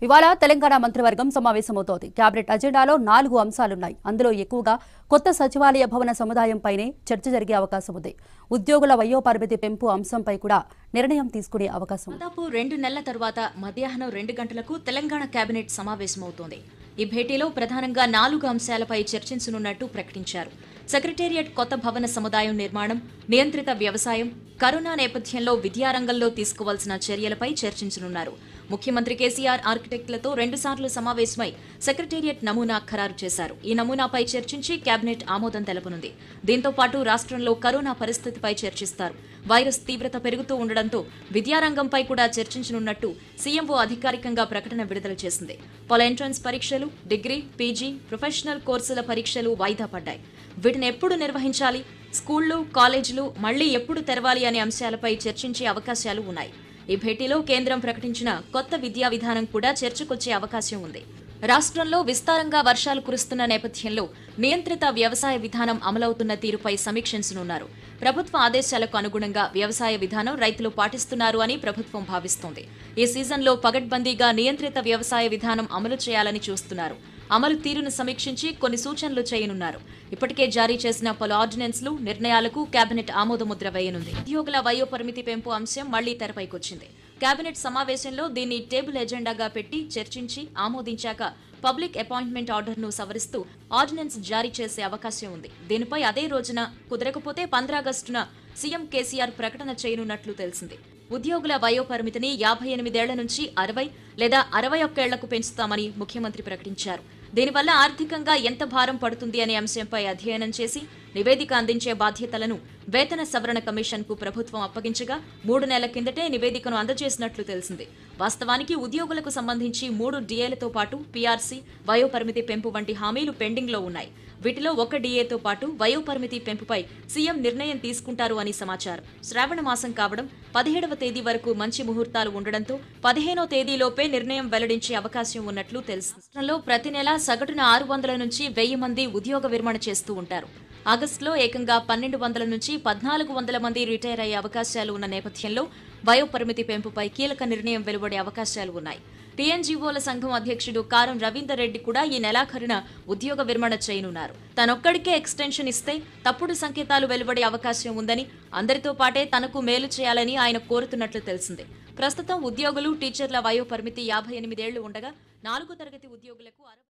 ఇవాళ తెలంగాణ మంత్రివర్గం సమావేశమవుతోంది కేబినెట్ అజెండాలో నాలుగు అంశాలున్నాయి అందులో ఎక్కువగా కొత్త సచివాలయ భవన సముదాయంపైనే చర్చ జరిగే అవకాశం ఉంది ఉద్యోగుల వయోపరిమితి పెంపు అంశంపై కూడా నిర్ణయం తీసుకునే అవకాశం ఉంది దాదాపు రెండు నెలల తరువాత మధ్యాహ్నం రెండు గంటలకు తెలంగాణ కేబినెట్ సమావేశమవుతోంది ఈ భేటీలో ప్రధానంగా నాలుగు అంశాలపై చర్చించనున్నట్టు ప్రకటించారు సెక్రటేరియట్ కొత్త భవన సముదాయం నిర్మాణం నియంత్రిత వ్యవసాయం కరోనా నేపథ్యంలో విద్యారంగంలో తీసుకోవాల్సిన చర్యలపై చర్చించనున్నారు ముఖ్యమంత్రి కేసీఆర్ ఆర్కిటెక్టులతో రెండుసార్లు సమావేశమై సెక్రటేరియట్ నమూనా ఖరారు చేశారు ఈ నమూనాపై చర్చించి కేబినెట్ ఆమోదం తెలపనుంది దీంతో పాటు రాష్ట్రంలో కరోనా పరిస్థితిపై చర్చిస్తారు వైరస్ తీవ్రత పెరుగుతూ ఉండడంతో విద్యారంగంపై కూడా చర్చించనున్నట్టు సీఎంఓ అధికారికంగా ప్రకటన విడుదల చేసింది పలు ఎంట్రన్స్ పరీక్షలు డిగ్రీ పీజీ ప్రొఫెషనల్ కోర్సుల పరీక్షలు వాయిదా పడ్డాయి వీటిని ఎప్పుడు నిర్వహించాలి స్కూళ్లు కాలేజీలు మళ్లీ ఎప్పుడు తెరవాలి అనే అంశాలపై చర్చించే అవకాశాలు ఉన్నాయి ఈ భేటీలో కేంద్రం ప్రకటించిన కొత్త విద్యా విధానం కూడా చర్చకొచ్చే అవకాశం ఉంది రాష్ట్రంలో విస్తారంగా వర్షాలు కురుస్తున్న నేపథ్యంలో నియంత్రిత వ్యవసాయ విధానం అమలవుతున్న తీరుపై సమీక్షించనున్నారు ప్రభుత్వ ఆదేశాలకు అనుగుణంగా వ్యవసాయ విధానం రైతులు పాటిస్తున్నారు అని ప్రభుత్వం భావిస్తోంది ఈ సీజన్లో పగడ్బందీగా నియంత్రిత వ్యవసాయ విధానం అమలు చేయాలని చూస్తున్నారు అమలు తీరును సమీక్షించి కొన్ని సూచనలు చేయనున్నారు ఇప్పటికే జారీ చేసిన పలు ఆర్డినెన్స్లు నిర్ణయాలకు కేబినెట్ ఆమోదముద్ర వేయనుంది ఉద్యోగుల వయోపరిమితి పెంపు అంశం మళ్లీ తెరపైకొచ్చింది కేబినెట్ సమావేశంలో దీన్ని టేబుల్ ఎజెండాగా పెట్టి చర్చించి ఆమోదించాక పబ్లిక్ అపాయింట్మెంట్ ఆర్డర్ను సవరిస్తూ ఆర్డినెన్స్ జారీ చేసే అవకాశం ఉంది దీనిపై అదే రోజున కుదరకపోతే పంద్రాగస్టున సీఎం కేసీఆర్ ప్రకటన చేయనున్నట్లు తెలిసింది ఉద్యోగుల వయోపరిమితిని యాభై ఎనిమిదేళ్ల నుంచి అరవై లేదా అరవై ఒక్కేళ్లకు పెంచుతామని ముఖ్యమంత్రి ప్రకటించారు దీనివల్ల ఆర్థికంగా ఎంత భారం పడుతుంది అనే అంశంపై అధ్యయనం చేసి నివేదిక అందించే బాధ్యతలను వేతన సవరణ కమిషన్ కు ప్రభుత్వం అప్పగించగా మూడు నెలల కిందటే నివేదికను అందజేసినట్లు తెలిసింది వాస్తవానికి ఉద్యోగులకు సంబంధించి మూడు డిఏలతో పాటు పీఆర్సీ వయోపరిమితి పెంపు వంటి హామీలు పెండింగ్ లో ఉన్నాయి వీటిలో ఒక డిఏతో పాటు వయోపరిమితి పెంపుపై సీఎం నిర్ణయం తీసుకుంటారు అని సమాచారం శ్రావణ మాసం కావడం పదిహేడవ తేదీ వరకు మంచి ముహూర్తాలు ఉండడంతో పదిహేనో తేదీలోపే నిర్ణయం వెల్లడించే అవకాశం ఉన్నట్లు తెలుసు రాష్ట్రంలో ప్రతి నెల సగటున ఆరు వందల నుంచి వెయ్యి మంది ఉద్యోగ విరమణ చేస్తూ ఉంటారు ఆగస్టులో ఏకంగా పన్నెండు వందల నుంచి పద్నాలుగు వందల మంది రిటైర్ అయ్యే అవకాశాలు ఉన్న నేపథ్యంలో వయోపరిమితి పెంపుపై కీలక నిర్ణయం వెలువడే అవకాశాలు ఉన్నాయి టీఎన్జీఓల సంఘం అధ్యక్షుడు కారం రవీందర్ రెడ్డి కూడా ఈ నెలాఖరున ఉద్యోగ విరమణ చేయనున్నారు తనొక్కడికే ఎక్స్టెన్షన్ ఇస్తే తప్పుడు సంకేతాలు వెలువడే అవకాశం ఉందని అందరితో పాటే తనకు మేలు చేయాలని ఆయన కోరుతున్నట్లు తెలిసింది ప్రస్తుతం ఉద్యోగులు టీచర్ల వయోపరిమితి యాభై ఎనిమిదేళ్లు ఉండగా నాలుగో తరగతి ఉద్యోగులకు అరవై